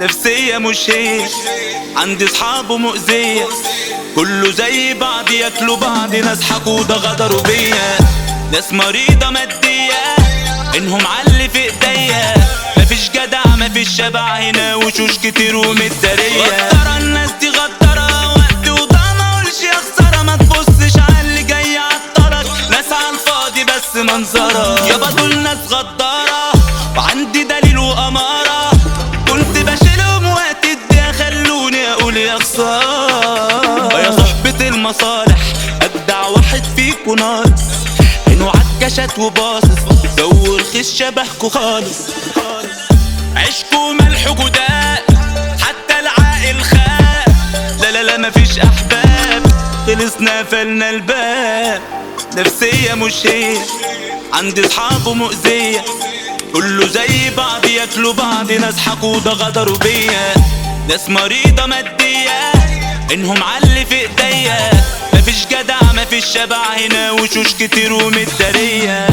نفسية مش هي عندي صحابه مؤذية كله زي بعض ياكلوا بعض ناس حقودة غدروا بيا ناس مريضة مادية انهم علي في ايديا مفيش جدع مفيش شبع هنا وشوش كتير ومتدارية غدارة الناس دي غدارة وقت وضاع ما اقولش يا خسارة ما تبصش على اللي جاي عطلك ناس على الفاضي بس منظرة يابا دول ناس غدارة وعندي دليل وأمارة كنت بشيلهم وقت الدنيا خلوني اقول يا خسارة يا صحبة المصالح ابدع واحد فيكو ناقص عينه عالكشت وباصص جو رخيص شبهكو خالص عشكو ملح جداد حتى العاقل خاب لا لا لا مفيش احباب خلصنا فلنا الباب نفسية مش هي عندي صحابه مؤذية كله زي بعض ياكلوا بعض ناس حقودة غدروا بيا ناس مريضة مادية انهم علي في ايديا مفيش جدع مفيش شبع هنا وشوش كتير ومتدارية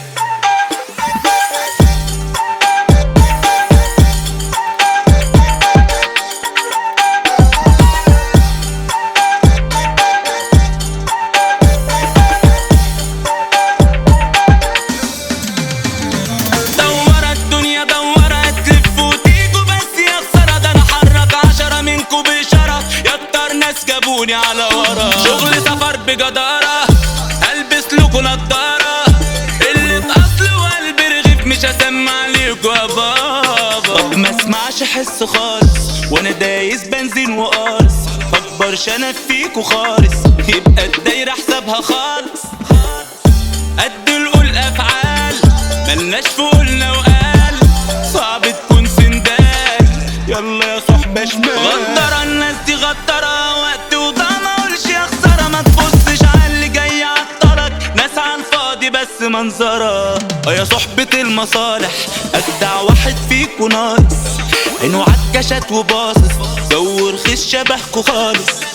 دورة الدنيا دورة تلف وتيجوا بس يا خسارة ده انا حرك عشرة منكوا بإشارة يا اكتر ناس جابوني على ورا شغل سفر بجدارة البس لكوا نضارة اللي اصل وقلب رغيف مش هسمع ليكوا يا بابا طب ما اسمعش حس خالص وانا دايس بنزين وقارص مكبرش انا فيكوا خالص يبقى الدايرة حسابها خالص قد القول افعال ملناش في قولنا وقال صعب تكون سندال يلا يا صحبة شمال غدارة الناس دي غدارة وقت وضاع ما اقولش يا خسارة ما تبصش على اللي جاي عطلك ناس على الفاضي بس منظرة اه يا صحبة المصالح اجدع واحد فيكو ناقص عينه عالكشت وباصص جو رخيص شبهكو خالص